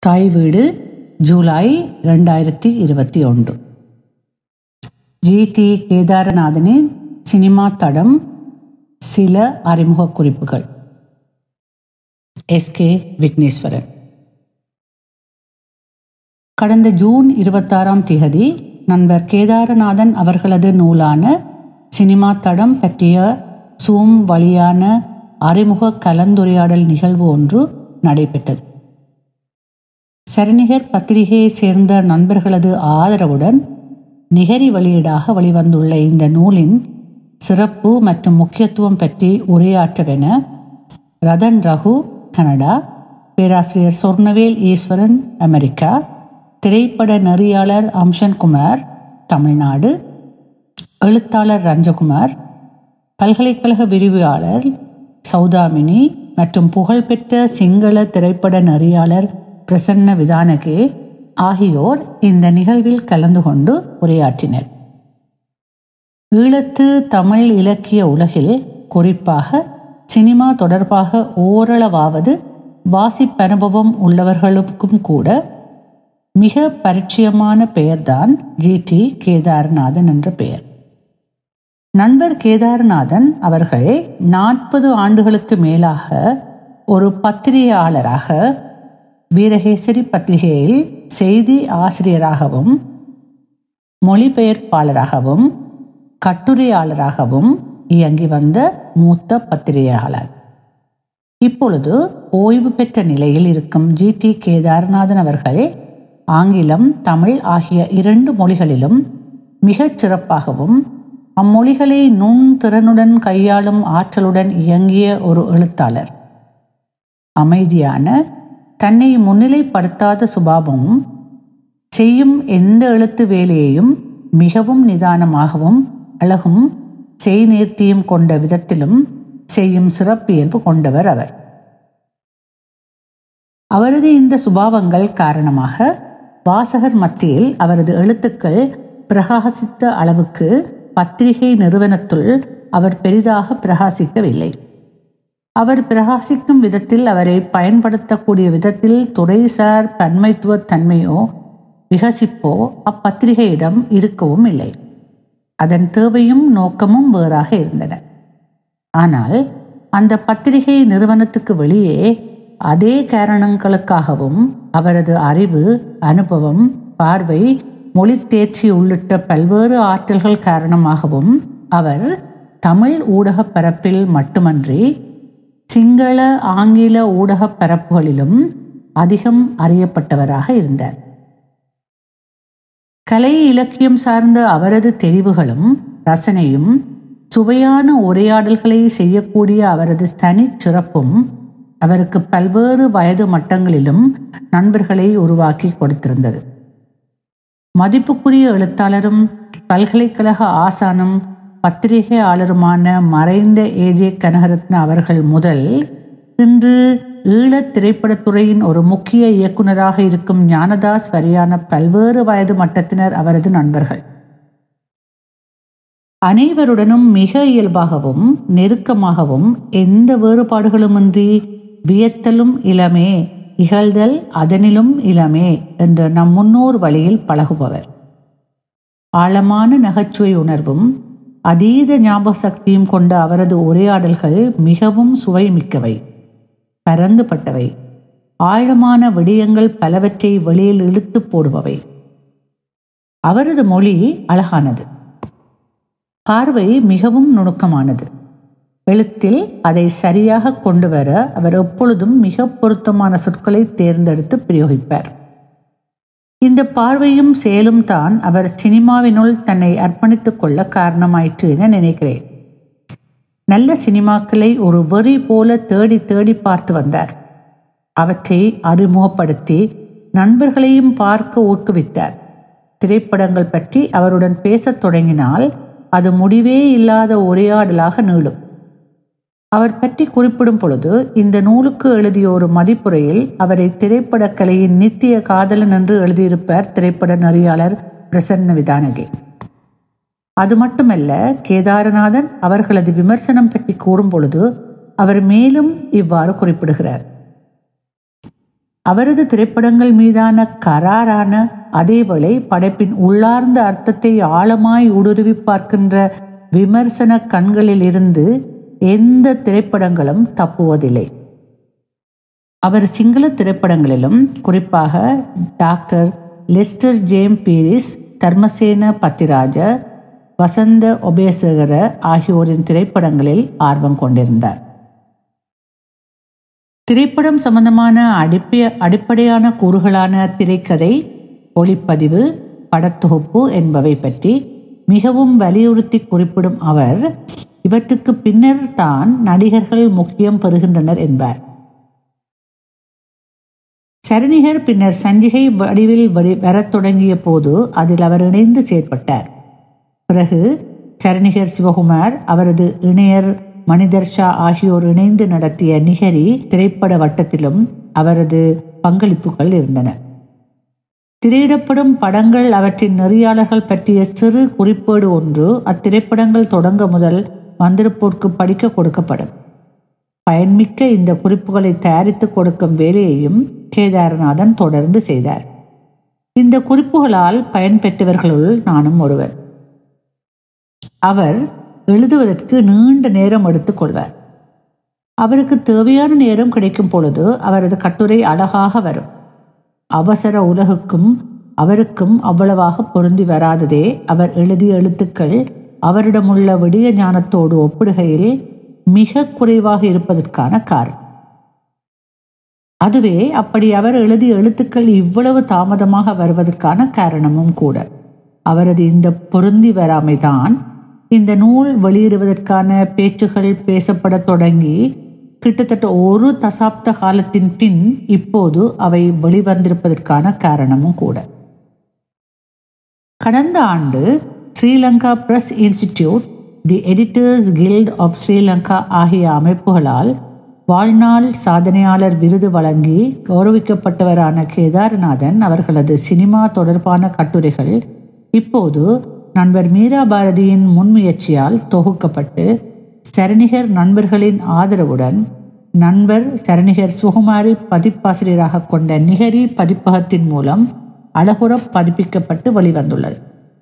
தாய் வீடு ஜூலை ரெண்டாயிரத்தி இருபத்தி ஒன்று ஜி டி கேதாரநாதனின் சினிமா தடம் சில அறிமுக குறிப்புகள் எஸ் கே விக்னேஸ்வரன் கடந்த ஜூன் இருபத்தாறாம் திகதி நண்பர் கேதாரநாதன் அவர்களது நூலான சினிமா தடம் பற்றிய சூம் வழியான அறிமுக கலந்துரையாடல் நிகழ்வு ஒன்று நடைபெற்றது சரிநிகர் பத்திரிகையை சேர்ந்த நண்பர்களது ஆதரவுடன் நிகரி வெளியீடாக வெளிவந்துள்ள இந்த நூலின் சிறப்பு மற்றும் முக்கியத்துவம் பற்றி உரையாற்றவென ரதன் ரகு கனடா பேராசிரியர் சொர்ணவேல் ஈஸ்வரன் அமெரிக்கா திரைப்பட நெறியாளர் அம்சன் குமார் தமிழ்நாடு எழுத்தாளர் ரஞ்சகுமார் பல்கலைக்கழக விரிவாளர் சௌதாமினி மற்றும் புகழ்பெற்ற சிங்கள திரைப்பட நெறியாளர் பிரசன்ன விதானகே ஆகியோர் இந்த நிகழ்வில் கலந்து கொண்டு உரையாற்றினர் ஈழத்து தமிழ் இலக்கிய உலகில் குறிப்பாக சினிமா தொடர்பாக ஓரளவாவது வாசிப்பனுபவம் உள்ளவர்களுக்கும் கூட மிக பரிச்சயமான பெயர்தான் ஜி டி கேதார்நாதன் என்ற பெயர் நண்பர் கேதார்நாதன் அவர்கள் நாற்பது ஆண்டுகளுக்கு மேலாக ஒரு பத்திரிகையாளராக வீரகேசரி பத்திரிகையில் செய்தி ஆசிரியராகவும் மொழிபெயர்ப்பாளராகவும் கட்டுரையாளராகவும் இயங்கி வந்த மூத்த பத்திரிகையாளர் இப்பொழுது ஓய்வு பெற்ற நிலையில் இருக்கும் ஜி டி கேதார்நாதன் அவர்கள் ஆங்கிலம் தமிழ் ஆகிய இரண்டு மொழிகளிலும் மிகச் சிறப்பாகவும் அம்மொழிகளை நுண் திறனுடன் கையாளும் ஆற்றலுடன் இயங்கிய ஒரு எழுத்தாளர் அமைதியான தன்னை முன்னிலைப்படுத்தாத சுபாவமும் செய்யும் எந்த எழுத்து வேலையையும் மிகவும் நிதானமாகவும் அழகும் செய்நீர்த்தியும் கொண்ட விதத்திலும் செய்யும் சிறப்பியல்பு கொண்டவர் அவர் அவரது இந்த சுபாவங்கள் காரணமாக வாசகர் மத்தியில் அவரது எழுத்துக்கள் பிரகாசித்த அளவுக்கு பத்திரிகை நிறுவனத்துள் அவர் பெரிதாக பிரகாசிக்கவில்லை அவர் பிரகாசிக்கும் விதத்தில் அவரை பயன்படுத்தக்கூடிய விதத்தில் துறைசார் பன்மைத்துவ தன்மையோ விகசிப்போ அப்பத்திரிகையிடம் இருக்கவும் இல்லை அதன் தேவையும் நோக்கமும் வேறாக இருந்தன ஆனால் அந்த பத்திரிகை நிறுவனத்துக்கு வெளியே அதே காரணங்களுக்காகவும் அவரது அறிவு அனுபவம் பார்வை மொழி தேர்ச்சி உள்ளிட்ட பல்வேறு ஆற்றல்கள் காரணமாகவும் அவர் தமிழ் ஊடகப் பரப்பில் மட்டுமன்றி சிங்கள ஆங்கில ஊடகப் பரப்புகளிலும் அதிகம் அறியப்பட்டவராக இருந்தார் கலை இலக்கியம் சார்ந்த அவரது தெரிவுகளும் ரசனையும் சுவையான உரையாடல்களை செய்யக்கூடிய அவரது தனிச் சிறப்பும் அவருக்கு பல்வேறு வயது மட்டங்களிலும் நண்பர்களை உருவாக்கி கொடுத்திருந்தது மதிப்புக்குரிய எழுத்தாளரும் பல்கலைக்கழக ஆசானும் பத்திரிகையாளருமான மறைந்த ஏஜே கனகரத்ன அவர்கள் முதல் இன்று ஈழத் திரைப்படத்துறையின் ஒரு முக்கிய இயக்குநராக இருக்கும் ஞானதாஸ் வரியான பல்வேறு வயது மட்டத்தினர் அவரது நண்பர்கள் அனைவருடனும் மிக இயல்பாகவும் நெருக்கமாகவும் எந்த வேறுபாடுகளுமின்றி வியத்தலும் இளமே இகழ்தல் அதனிலும் இளமே என்ற நம் முன்னோர் வழியில் பழகுபவர் ஆழமான நகைச்சுவை உணர்வும் அதீத ஞாபக சக்தியும் கொண்ட அவரது உரையாடல்கள் மிகவும் சுவைமிக்கவை பரந்துபட்டவை ஆழமான விடயங்கள் பலவற்றை வெளியில் இழுத்து போடுபவை அவரது மொழி அழகானது பார்வை மிகவும் நுணுக்கமானது எழுத்தில் அதை சரியாக கொண்டு வர அவர் எப்பொழுதும் மிக பொருத்தமான சொற்களை தேர்ந்தெடுத்து பிரயோகிப்பார் இந்த பார்வையும் செயலும் தான் அவர் சினிமாவினுள் தன்னை அர்ப்பணித்துக் கொள்ள காரணமாயிற்று என நினைக்கிறேன் நல்ல சினிமாக்களை ஒரு வெறி போல தேடி தேடி பார்த்து வந்தார் அவற்றை அறிமுகப்படுத்தி நண்பர்களையும் பார்க்க ஊக்குவித்தார் திரைப்படங்கள் பற்றி அவருடன் பேசத் தொடங்கினால் அது முடிவே இல்லாத உரையாடலாக நீளும் அவர் பற்றி குறிப்பிடும் பொழுது இந்த நூலுக்கு எழுதிய ஒரு மதிப்புரையில் அவரை திரைப்படக் கலையின் நித்திய காதலன் என்று எழுதியிருப்பார் திரைப்பட நெறியாளர் பிரசன்ன விதானகே அது மட்டுமல்ல கேதாரநாதன் அவர்களது விமர்சனம் பற்றி கூறும் பொழுது அவர் மேலும் இவ்வாறு குறிப்பிடுகிறார் அவரது திரைப்படங்கள் மீதான கராரான அதேவேளை படைப்பின் உள்ளார்ந்த அர்த்தத்தை ஆழமாய் ஊடுருவி பார்க்கின்ற விமர்சன கண்களில் இருந்து எந்த திரைப்படங்களும் தப்புவதில்லை அவர் சிங்கள திரைப்படங்களிலும் குறிப்பாக டாக்டர் லெஸ்டர் ஜேம் பீரிஸ் தர்மசேன பத்திராஜ வசந்த ஒபேசகர ஆகியோரின் திரைப்படங்களில் ஆர்வம் கொண்டிருந்தார் திரைப்படம் சம்பந்தமான அடிப்பை அடிப்படையான கூறுகளான திரைக்கதை ஒளிப்பதிவு படத்தொகுப்பு என்பவை பற்றி மிகவும் வலியுறுத்தி குறிப்பிடும் அவர் இவற்றுக்கு பின்னர் தான் நடிகர்கள் முக்கியம் பெறுகின்றனர் என்பார் சரணிகர் பின்னர் சஞ்சிகை வடிவில் வடி வரத் தொடங்கிய போது அதில் அவர் இணைந்து செயற்பட்டார் பிறகு சரணிகர் சிவகுமார் அவரது இணையர் மணிதர் ஷா ஆகியோர் இணைந்து நடத்திய நிகரி திரைப்பட வட்டத்திலும் அவரது பங்களிப்புகள் இருந்தன திரையிடப்படும் படங்கள் அவற்றின் நெறியாளர்கள் பற்றிய சிறு குறிப்பேடு ஒன்று அத்திரைப்படங்கள் தொடங்க முதல் வந்திருப்போர்க்கு படிக்க கொடுக்கப்படும் பயன்மிக்க இந்த குறிப்புகளை தயாரித்து கொடுக்கும் வேலையையும் கேதாரநாதன் தொடர்ந்து செய்தார் இந்த குறிப்புகளால் பயன்பெற்றவர்களுள் நானும் ஒருவர் அவர் எழுதுவதற்கு நீண்ட நேரம் எடுத்துக் கொள்வார் அவருக்கு தேவையான நேரம் கிடைக்கும் பொழுது அவரது கட்டுரை அழகாக வரும் அவசர உலகுக்கும் அவருக்கும் அவ்வளவாக பொருந்தி வராததே அவர் எழுதிய எழுத்துக்கள் அவரிடமுள்ள விடிய ஞானத்தோடு ஒப்பிடுகையில் மிக குறைவாக இருப்பதற்கான காரணம் அதுவே அப்படி அவர் எழுதிய எழுத்துக்கள் இவ்வளவு தாமதமாக வருவதற்கான காரணமும் கூட அவரது இந்த பொருந்தி வராமைதான் இந்த நூல் வெளியிடுவதற்கான பேச்சுகள் பேசப்படத் தொடங்கி கிட்டத்தட்ட ஒரு தசாப்த காலத்தின் பின் இப்போது அவை வெளிவந்திருப்பதற்கான காரணமும் கூட கடந்த ஆண்டு Sri Lanka press institute the editors guild of Sri Lanka ஆகிய அமைப்புகளால் வாழ்நாள் சாதனையாளர் விருது வழங்கி கௌரவிக்கப்பட்டவரான கேதாரநாதன் அவர்களது சினிமா தொடர்பான கட்டுரைகள் இப்போது நண்பர் மீரா பாரதியின் முன்முயற்சியால் தொகுக்கப்பட்டு சரணிகர் நண்பர்களின் ஆதரவுடன் நண்பர் சரணிகர் சுகுமாரி பதிப்பாசிரியராக கொண்ட நிகரி பதிப்பகத்தின் மூலம் அழகுற பதிப்பிக்கப்பட்டு வெளிவந்துள்ளது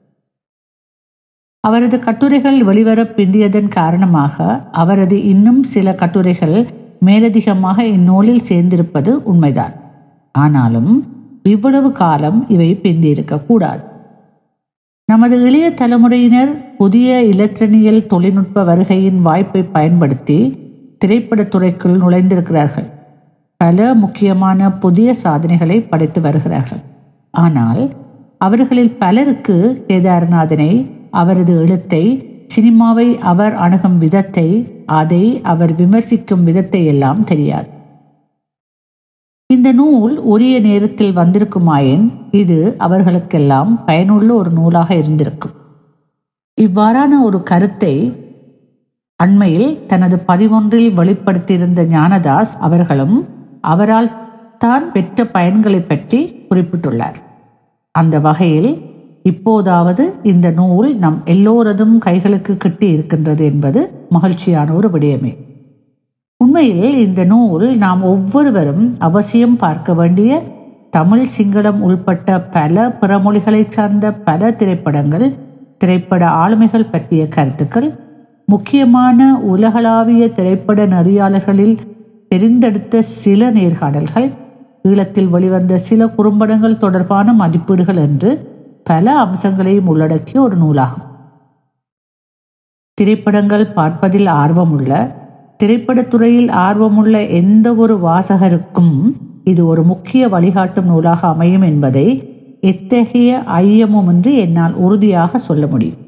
அவரது கட்டுரைகள் வெளிவர பிந்தியதன் காரணமாக அவரது இன்னும் சில கட்டுரைகள் மேலதிகமாக இந்நூலில் சேர்ந்திருப்பது உண்மைதான் ஆனாலும் இவ்வளவு காலம் இவை பிந்தியிருக்க கூடாது நமது இளைய தலைமுறையினர் புதிய இலத்திரனியல் தொழில்நுட்ப வருகையின் வாய்ப்பை பயன்படுத்தி திரைப்படத்துறைக்குள் நுழைந்திருக்கிறார்கள் பல முக்கியமான புதிய சாதனைகளை படைத்து வருகிறார்கள் ஆனால் அவர்களில் பலருக்கு கேதாரநாதனை அவரது எழுத்தை சினிமாவை அவர் அணுகும் விதத்தை அதை அவர் விமர்சிக்கும் விதத்தை எல்லாம் தெரியாது இந்த நூல் உரிய நேரத்தில் வந்திருக்குமாயின் இது அவர்களுக்கெல்லாம் பயனுள்ள ஒரு நூலாக இருந்திருக்கும் இவ்வாறான ஒரு கருத்தை அண்மையில் தனது பதிவொன்றில் வெளிப்படுத்தியிருந்த ஞானதாஸ் அவர்களும் அவரால் தான் பெற்ற பயன்களை பற்றி குறிப்பிட்டுள்ளார் அந்த வகையில் இப்போதாவது இந்த நூல் நம் எல்லோரதும் கைகளுக்கு கிட்டி இருக்கின்றது என்பது மகிழ்ச்சியான ஒரு விடயமே உண்மையில் இந்த நூல் நாம் ஒவ்வொருவரும் அவசியம் பார்க்க வேண்டிய தமிழ் சிங்களம் உள்பட்ட பல பிறமொழிகளை சார்ந்த பல திரைப்படங்கள் திரைப்பட ஆளுமைகள் பற்றிய கருத்துக்கள் முக்கியமான உலகளாவிய திரைப்பட நெறியாளர்களில் தெரிந்தெடுத்த சில நேர்காணல்கள் ஈழத்தில் வெளிவந்த சில குறும்படங்கள் தொடர்பான மதிப்பீடுகள் என்று பல அம்சங்களையும் உள்ளடக்கிய ஒரு நூலாகும் திரைப்படங்கள் பார்ப்பதில் ஆர்வமுள்ள திரைப்படத்துறையில் ஆர்வமுள்ள எந்த ஒரு வாசகருக்கும் இது ஒரு முக்கிய வழிகாட்டும் நூலாக அமையும் என்பதை எத்தகைய ஐயமுமின்றி என்னால் உறுதியாக சொல்ல முடியும்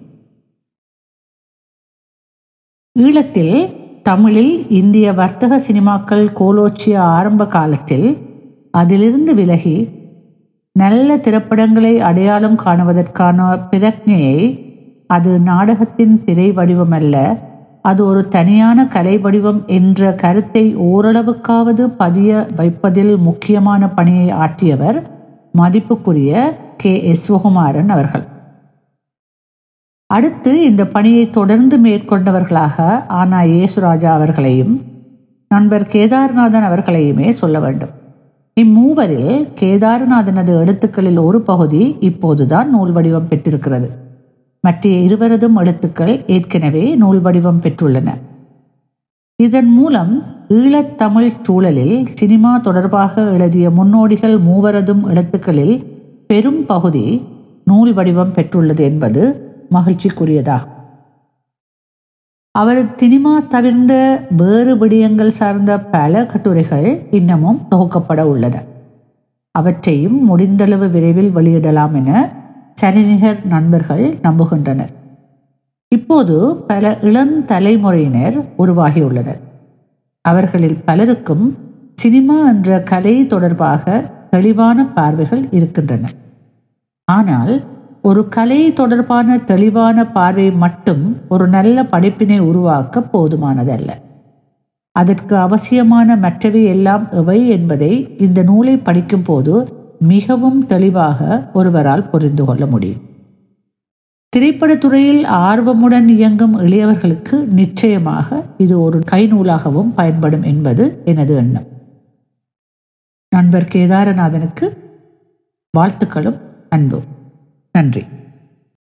ஈழத்தில் தமிழில் இந்திய வர்த்தக சினிமாக்கள் கோலோச்சிய ஆரம்ப காலத்தில் அதிலிருந்து விலகி நல்ல திரைப்படங்களை அடையாளம் காணுவதற்கான பிரக்ஞையை அது நாடகத்தின் திரை வடிவமல்ல அது ஒரு தனியான கலை வடிவம் என்ற கருத்தை ஓரளவுக்காவது பதிய வைப்பதில் முக்கியமான பணியை ஆற்றியவர் மதிப்புக்குரிய கே எஸ் சுகுமாரன் அவர்கள் அடுத்து இந்த பணியை தொடர்ந்து மேற்கொண்டவர்களாக ஆனா இயேசுராஜா அவர்களையும் நண்பர் கேதார்நாதன் அவர்களையுமே சொல்ல வேண்டும் இம்மூவரில் கேதாரநாதனது எழுத்துக்களில் ஒரு பகுதி இப்போதுதான் நூல் வடிவம் பெற்றிருக்கிறது மற்ற இருவரதும் எழுத்துக்கள் ஏற்கனவே நூல் வடிவம் பெற்றுள்ளன இதன் மூலம் ஈழத்தமிழ் சூழலில் சினிமா தொடர்பாக எழுதிய முன்னோடிகள் மூவரதும் எழுத்துக்களில் பெரும் பகுதி நூல் வடிவம் பெற்றுள்ளது என்பது மகிழ்ச்சிக்குரியதாகும் அவரது சினிமா தவிர்ந்த வேறு விடயங்கள் சார்ந்த பல கட்டுரைகள் இன்னமும் தொகுக்கப்பட உள்ளன அவற்றையும் முடிந்தளவு விரைவில் வெளியிடலாம் என சரிநிகர் நண்பர்கள் நம்புகின்றனர் இப்போது பல இளந்தலைமுறையினர் உருவாகியுள்ளனர் அவர்களில் பலருக்கும் சினிமா என்ற கலை தொடர்பாக தெளிவான பார்வைகள் இருக்கின்றன ஆனால் ஒரு கலை தொடர்பான தெளிவான பார்வை மட்டும் ஒரு நல்ல படைப்பினை உருவாக்க போதுமானதல்ல அதற்கு அவசியமான மற்றவை எல்லாம் எவை என்பதை இந்த நூலை படிக்கும் போது மிகவும் தெளிவாக ஒருவரால் புரிந்து கொள்ள முடியும் திரைப்படத்துறையில் ஆர்வமுடன் இயங்கும் இளையவர்களுக்கு நிச்சயமாக இது ஒரு கைநூலாகவும் பயன்படும் என்பது எனது எண்ணம் நண்பர் கேதாரநாதனுக்கு வாழ்த்துக்களும் அன்பும் நன்றி